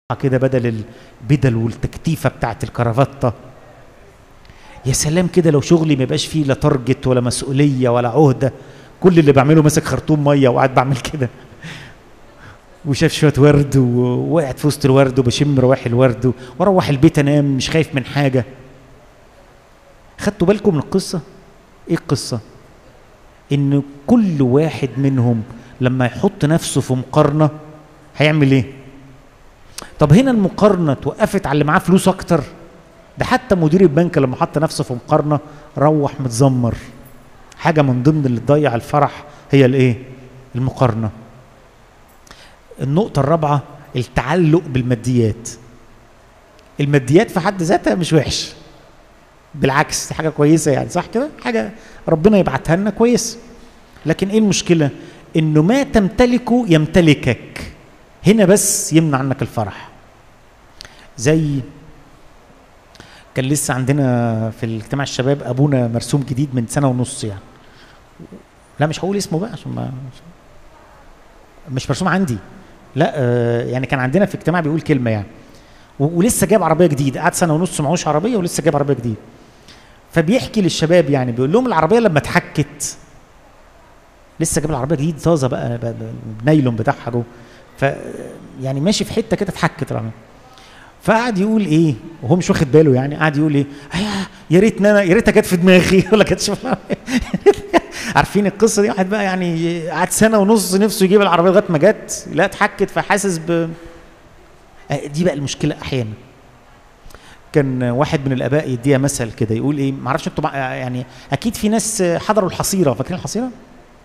كده بدل البدل والتكتيفه بتاعت الكرافته يا سلام كده لو شغلي ما يبقاش فيه لا تارجت ولا مسؤوليه ولا عهده كل اللي بعمله ماسك خرطوم ميه وقاعد بعمل كده وشاف شويه ورد ووقعت في وسط الورد وبشم رواح الورد واروح البيت انام مش خايف من حاجه خدتوا بالكم من القصه ايه القصه ان كل واحد منهم لما يحط نفسه في مقارنه هيعمل ايه طب هنا المقارنه توقفت على اللي معاه فلوس اكتر ده حتى مدير البنك لما حط نفسه في مقارنه روح متذمر حاجه من ضمن اللي تضيع الفرح هي الايه المقارنه النقطه الرابعه التعلق بالماديات الماديات في حد ذاتها مش وحش بالعكس دي حاجه كويسه يعني صح كده حاجه ربنا يبعتها لنا كويس لكن ايه المشكله انه ما تمتلكه يمتلكك هنا بس يمنع عنك الفرح زي كان لسه عندنا في الاجتماع الشباب ابونا مرسوم جديد من سنه ونص يعني لا مش هقول اسمه بقى عشان ما مش مرسوم عندي لا آه يعني كان عندنا في اجتماع بيقول كلمه يعني ولسه جايب عربيه جديده قعد سنه ونص معهوش عربيه ولسه جايب عربيه جديده فبيحكي للشباب يعني بيقول لهم العربيه لما اتحكت لسه جايب العربيه جديد طازه بقى بنايلون بتاعها جوه ف يعني ماشي في حته كده اتحكت العربيه فقعد يقول ايه وهو مش واخد باله يعني قعد يقول ايه يا ريتني انا يا ريتها جت في دماغي ولا كانتش عارفين القصه دي واحد بقى يعني قعد سنه ونص نفسه يجيب العربيه لغايه ما جت لا اتحكت فحاسس ب دي بقى المشكله احيانا كان واحد من الاباء يديها مثل كده يقول ايه ما اعرفش انتوا يعني اكيد في ناس حضروا الحصيره فاكرين الحصيره